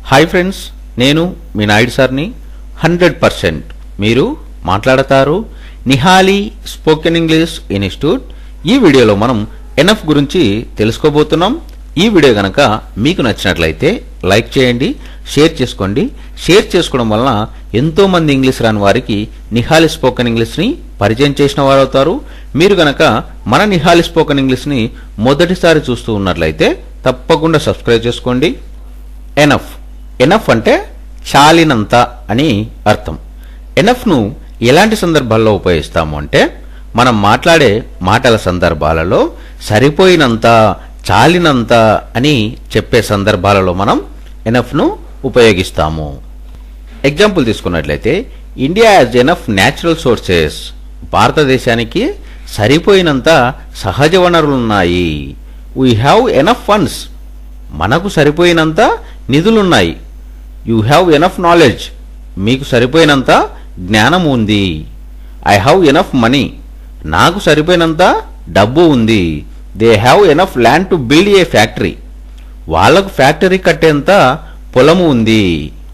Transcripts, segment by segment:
Hi friends నేను మీ నాయుడు సార్ని hundred percent మీరు మాట్లాడతారు నిహాలి స్పోకెన్ ఇంగ్లీష్ ఇన్స్టిట్యూట్ ఈ వీడియోలో మనం ఎనఫ్ గురించి తెలుసుకోబోతున్నాం ఈ వీడియో గనక మీకు నచ్చినట్లయితే లైక్ చేయండి షేర్ చేసుకోండి షేర్ చేసుకోవడం వలన ఎంతో మంది ఇంగ్లీష్ రాని వారికి నిహాలి స్పోకెన్ ఇంగ్లీష్ని పరిచయం చేసిన వారు అవుతారు మీరు గనక మన నిహాలి స్పోకెన్ ఇంగ్లీష్ని మొదటిసారి చూస్తూ ఉన్నట్లయితే తప్పకుండా సబ్స్క్రైబ్ చేసుకోండి ఎనఫ్ ఎనఫ్ అంటే చాలినంత అని అర్థం ఎనఫ్ను ఎలాంటి సందర్భాల్లో ఉపయోగిస్తాము అంటే మనం మాట్లాడే మాటల సందర్భాలలో సరిపోయినంత చాలినంత అని చెప్పే సందర్భాలలో మనం ఎనఫ్ను ఉపయోగిస్తాము ఎగ్జాంపుల్ తీసుకున్నట్లయితే India as enough natural sources భారతదేశానికి సరిపోయినంత సహజ వనరులున్నాయి వీ హ్యావ్ ఎనఫ్ ఫండ్స్ మనకు సరిపోయినంత నిధులున్నాయి యూ హ్యావ్ ఎనఫ్ నాలెడ్జ్ మీకు సరిపోయినంత జ్ఞానం ఉంది ఐ హ్యావ్ ఎనఫ్ మనీ నాకు సరిపోయినంత డబ్బు ఉంది they have enough land to build a factory వాళ్లకు ఫ్యాక్టరీ కట్టేంత పొలము ఉంది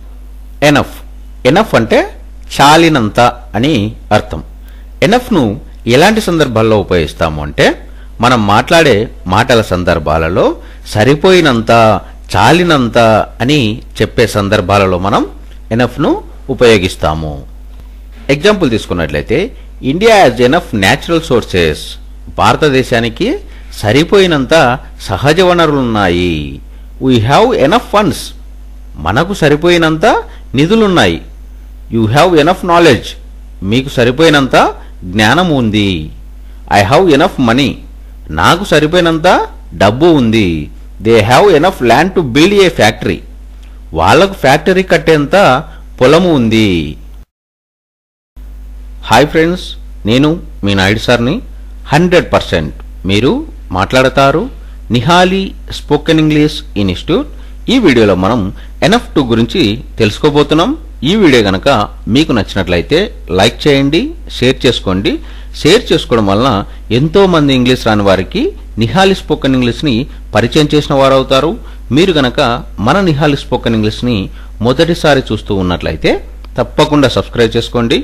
ఎనఫ్ ఎనఫ్ అంటే చాలినంత అని అర్థం ఎనఫ్ను ఎలాంటి సందర్భాల్లో ఉపయోగిస్తాము అంటే మనం మాట్లాడే మాటల సందర్భాలలో సరిపోయినంత చాలినంత అని చెప్పే సందర్భాలలో మనం ఎనఫ్ను ఉపయోగిస్తాము ఎగ్జాంపుల్ తీసుకున్నట్లయితే India as enough natural sources భారతదేశానికి సరిపోయినంత సహజ వనరులున్నాయి వీ హ్యావ్ ఎనఫ్ ఫండ్స్ మనకు సరిపోయినంత నిధులున్నాయి యూ హ్యావ్ ఎనఫ్ నాలెడ్జ్ మీకు సరిపోయినంత జ్ఞానం ఉంది ఐ హ్యావ్ ఎనఫ్ మనీ నాకు సరిపోయినంత డబ్బు ఉంది they have enough land to build a factory వాళ్లకు ఫ్యాక్టరీ కట్టేంత పొలము ఉంది హాయ్ ఫ్రెండ్స్ నేను మీ నాయుడు సార్ని హండ్రెడ్ పర్సెంట్ మీరు మాట్లాడతారు నిహాలి స్పోకెన్ ఇంగ్లీష్ ఇన్స్టిట్యూట్ ఈ వీడియోలో మనం ఎనఫ్ టూ గురించి తెలుసుకోబోతున్నాం ఈ వీడియో గనక మీకు నచ్చినట్లయితే లైక్ చేయండి షేర్ చేసుకోండి షేర్ చేసుకోవడం వలన ఎంతో మంది ఇంగ్లీష్ రాని వారికి నిహాలి స్పోకెన్ ఇంగ్లీష్ని పరిచయం చేసిన వారు అవుతారు మీరు గనక మన నిహాలి స్పోకెన్ ఇంగ్లీష్ని మొదటిసారి చూస్తూ ఉన్నట్లయితే తప్పకుండా సబ్స్క్రైబ్ చేసుకోండి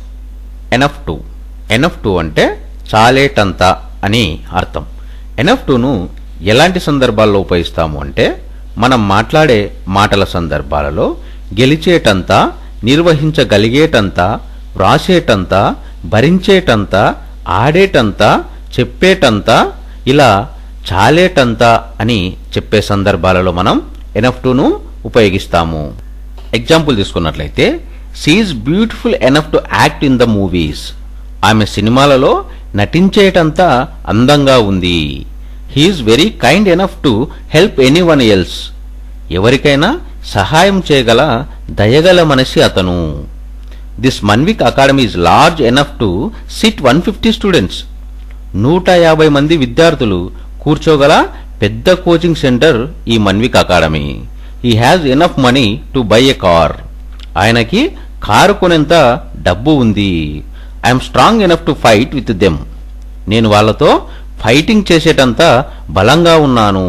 ఎనఫ్ టూ ఎనఫ్ టూ అంటే చాలేటంత అని అర్థం ఎనఫ్ టూను ఎలాంటి సందర్భాల్లో ఉపయోగిస్తాము అంటే మనం మాట్లాడే మాటల సందర్భాలలో గెలిచేటంత నిర్వహించగలిగేటంత వ్రాసేటంత భరించేటంత ఆడేటంత చెప్పేటంత ఇలా చాలేటంత అని చెప్పే సందర్భాలలో మనం ఎనఫ్ టూను ఉపయోగిస్తాము ఎగ్జాంపుల్ తీసుకున్నట్లయితే she's beautiful enough to act in the movies ఆమె సినిమాలలో నటించేటంత అందంగా ఉంది he's very kind enough to help anyone else ఎవరికైనా సహాయం చేయగల దయగల మనిషి అతను this Manvik academy is large enough to sit one fifty students నూట యాభై మంది విద్యార్థులు కూర్చోగల పెద్ద కోచింగ్ సెంటర్ ఈ Manvik academy he has enough money to buy a car ఆయనకి కారు కొనేంత డబ్బు ఉంది I'm strong enough to fight with them నేను వాళ్ళతో ఫైటింగ్ చేసేటంత బలంగా ఉన్నాను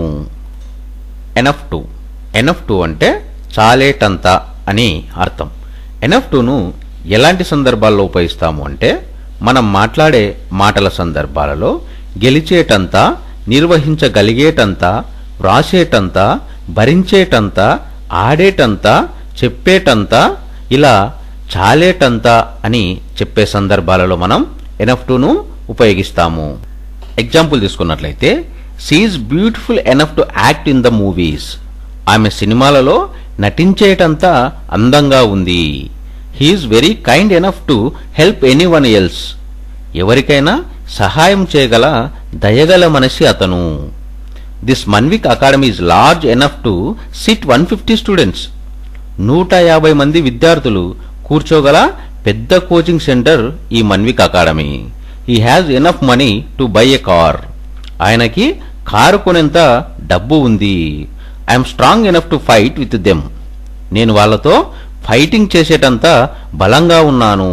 ఎనఫ్ టూ ఎనఫ్ టూ అంటే చాలేటంత అని అర్థం ఎనఫ్ టూను ఎలాంటి సందర్భాల్లో ఉపయోగిస్తాము అంటే మనం మాట్లాడే మాటల సందర్భాలలో గెలిచేటంత నిర్వహించగలిగేటంత వ్రాసేటంత భరించేటంత ఆడేటంత చెప్పేటంత ఇలా చాలేటంత అని చెప్పే సందర్భాలలో మనం ఎనఫ్ టూను ఉపయోగిస్తాము ఎగ్జాంపుల్ తీసుకున్నట్లయితే she's beautiful enough to act in the movies ఆమె సినిమాలలో నటించేటంత అందంగా ఉంది he's very kind enough to help anyone else ఎవరికైనా సహాయం చేయగల దయగల మనిషి అతను this Manvik academy is large enough to sit one fifty students నూట యాభై మంది విద్యార్థులు కూర్చోగల పెద్ద కోచింగ్ సెంటర్ ఈ Manvik academy he has enough money to buy a car ఆయనకి కారు కొనేంత డబ్బు ఉంది I'm strong enough to fight with them నేను వాళ్ళతో ఫైటింగ్ చేసేటంత బలంగా ఉన్నాను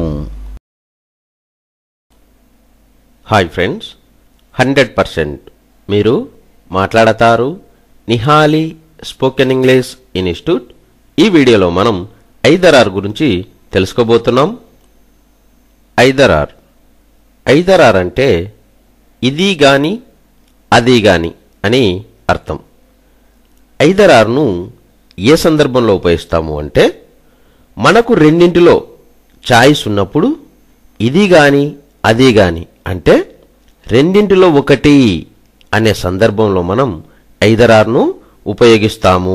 హాయ్ ఫ్రెండ్స్ హండ్రెడ్ పర్సెంట్ మీరు మాట్లాడతారు నిహాలి స్పోకెన్ ఇంగ్లీష్ ఇన్స్టిట్యూట్ ఈ వీడియోలో మనం ఐదరార్ గురించి తెలుసుకోబోతున్నాం ఐదరార్ ఐదరార్ అంటే ఇది గాని అది గాని అని అర్థం ఐదరార్ను ఏ సందర్భంలో ఉపయోగిస్తాము అంటే మనకు రెండింటిలో చాయిస్ ఉన్నప్పుడు ఇది గాని అది గాని అంటే రెండింటిలో ఒకటి అనే సందర్భంలో మనం ఐదరార్ను ఉపయోగిస్తాము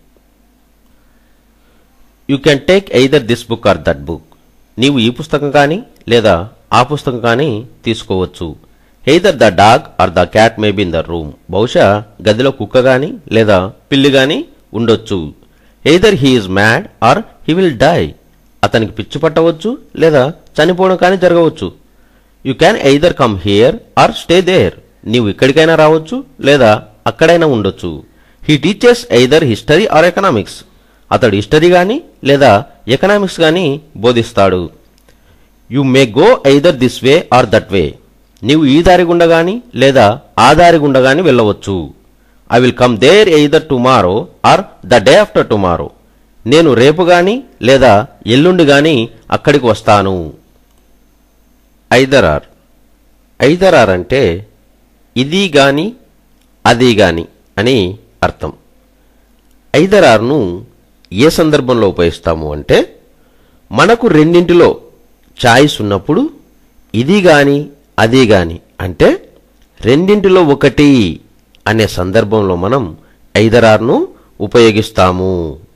you can take either this book or that book నీవు ఈ పుస్తకం కానీ లేదా ఆ పుస్తకం కానీ తీసుకోవచ్చు either the dog or the cat may be in the room బహుశా గదిలో కుక్క గాని లేదా పిల్లి గాని ఉండొచ్చు either he is mad or he will die అతనికి పిచ్చి పట్టవచ్చు లేదా చనిపోవడం కానీ జరగవచ్చు you can either come here or stay there నీవు ఇక్కడికైనా రావచ్చు లేదా అక్కడైనా ఉండొచ్చు he teachers either history or economics అతడు హిస్టరీ కానీ లేదా ఎకనామిక్స్ కానీ బోధిస్తాడు you may go either this way or that way నీవు ఈ దారి గుండా గాని లేదా ఆ దారి గుండా గాని వెళ్ళవచ్చు I will come there either tomorrow or the day after tomorrow నేను రేపు గాని లేదా ఎల్లుండి గాని అక్కడికి వస్తాను ఐదరార్ ఐదరార్ అంటే ఇది గాని అది గాని అని అర్థం ఐదరార్ను ఏ సందర్భంలో ఉపయోగిస్తాము అంటే మనకు రెండింటిలో చాయిస్ ఉన్నప్పుడు ఇది గాని అది గాని అంటే రెండింటిలో ఒకటి అనే సందర్భంలో మనం ఐదరార్ను ఉపయోగిస్తాము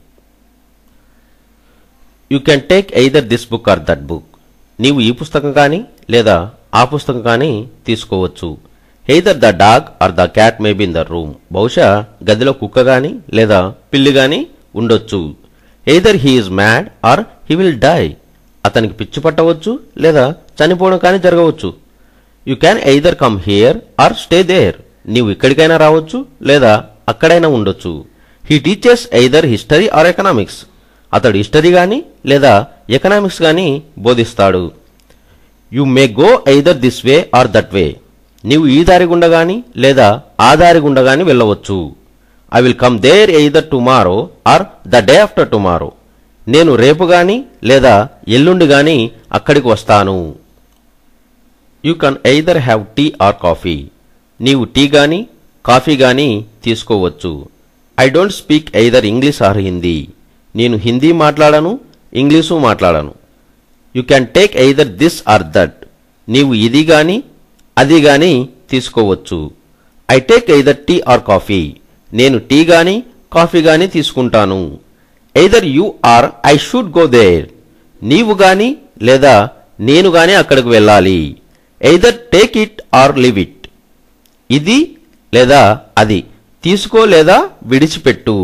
you can take either this book or that book నీవు ఈ పుస్తకం కానీ లేదా ఆ పుస్తకం కానీ తీసుకోవచ్చు either the dog or the cat may be in the room బహుశా గదిలో కుక్క గాని లేదా పిల్లి గాని ఉండొచ్చు either he is mad or he will die అతనికి పిచ్చి పట్టవచ్చు లేదా చనిపోవడం కానీ జరగవచ్చు you can either come here or stay there నీవు ఇక్కడికైనా రావచ్చు లేదా అక్కడైనా ఉండొచ్చు he teachers either history or economics అతడు హిస్టరీ కానీ లేదా ఎకనామిక్స్ కానీ బోధిస్తాడు you may go either this way or that way నీవు ఈ దారి గుండా గాని లేదా ఆ దారి గుండా గాని వెళ్ళవచ్చు I will come there either tomorrow or the day after tomorrow నేను రేపు గాని లేదా ఎల్లుండి గాని అక్కడికి వస్తాను you can either have tea or coffee నీవు టీ గాని కాఫీ గాని తీసుకోవచ్చు I don't speak either English or Hindi నేను హిందీ మాట్లాడను ఇంగ్లీషు మాట్లాడను you can take either this or that నీవు ఇది గాని అది గాని తీసుకోవచ్చు I take either tea or coffee నేను టీ గాని కాఫీ గాని తీసుకుంటాను either you or I should go there నీవు గాని లేదా నేను గాని అక్కడికి వెళ్ళాలి either take it or leave it ఇది లేదా అది తీసుకో లేదా విడిచిపెట్టు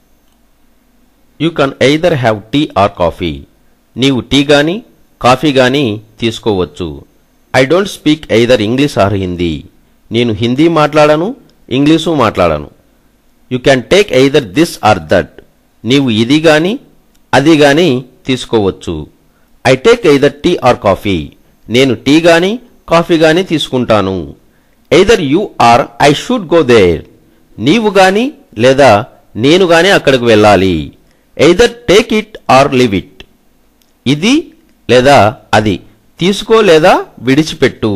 you can either have tea or coffee నీవు టీ గాని కాఫీ గాని తీసుకోవచ్చు I don't speak either English or Hindi నేను హిందీ మాట్లాడను ఇంగ్లీషు మాట్లాడను you can take either this or that నీవు ఇది గాని అది గాని తీసుకోవచ్చు I take either tea or coffee నేను టీ గాని కాఫీ గాని తీసుకుంటాను either you or I should go there నీవు గాని లేదా నేను గాని అక్కడికి వెళ్ళాలి either take it or leave it ఇది లేదా అది తీసుకో లేదా విడిచిపెట్టు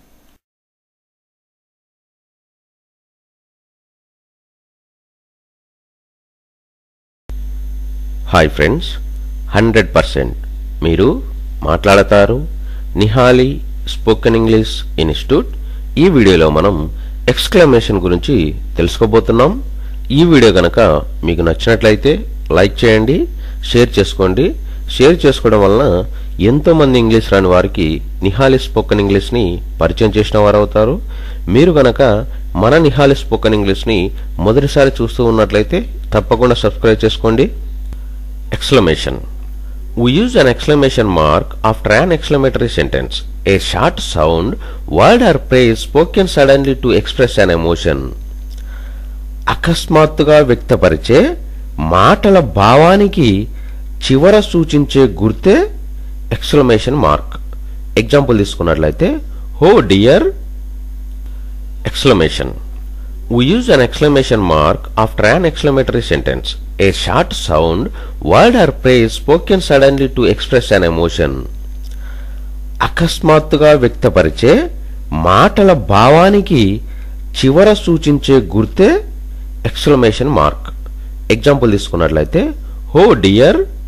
హాయ్ ఫ్రెండ్స్ హండ్రెడ్ పర్సెంట్ మీరు మాట్లాడతారు నిహాలి స్పోకెన్ ఇంగ్లీష్ ఇన్స్టిట్యూట్ ఈ వీడియోలో మనం ఎక్స్క్లమేషన్ గురించి తెలుసుకోబోతున్నాం ఈ వీడియో గనక మీకు నచ్చినట్లయితే లైక్ చేయండి షేర్ చేసుకోండి షేర్ చేసుకోవడం వలన ఎంతో మంది ఇంగ్లీష్ రాని వారికి నిహాలి స్పోకెన్ ఇంగ్లీష్ని పరిచయం చేసిన వారు అవుతారు మీరు గనక మన నిహాలి స్పోకెన్ ఇంగ్లీష్ని మొదటిసారి చూస్తూ ఉన్నట్లయితే తప్పకుండా సబ్స్క్రైబ్ చేసుకోండి Exclamation. We use an exclamation mark after an exclamatory sentence. A short sound, word or phrase spoken suddenly to express an emotion. అకస్మాత్తుగా వ్యక్తపరిచే మాటల భావానికి చివర సూచించే గుర్తే ఎక్స్క్లమేషన్ మార్క్ ఎగ్జాంపుల్ తీసుకున్నట్లయితే oh dear exclamation We use an exclamation mark after an exclamatory sentence. A short sound word or phrase spoken suddenly to express an emotion అకస్మాత్తుగా వ్యక్తపరిచే మాటల భావానికి చివర సూచించే గుర్తే ఎక్స్క్లమేషన్ మార్క్ ఎగ్జాంపుల్ తీసుకున్నట్లయితే హో డియర్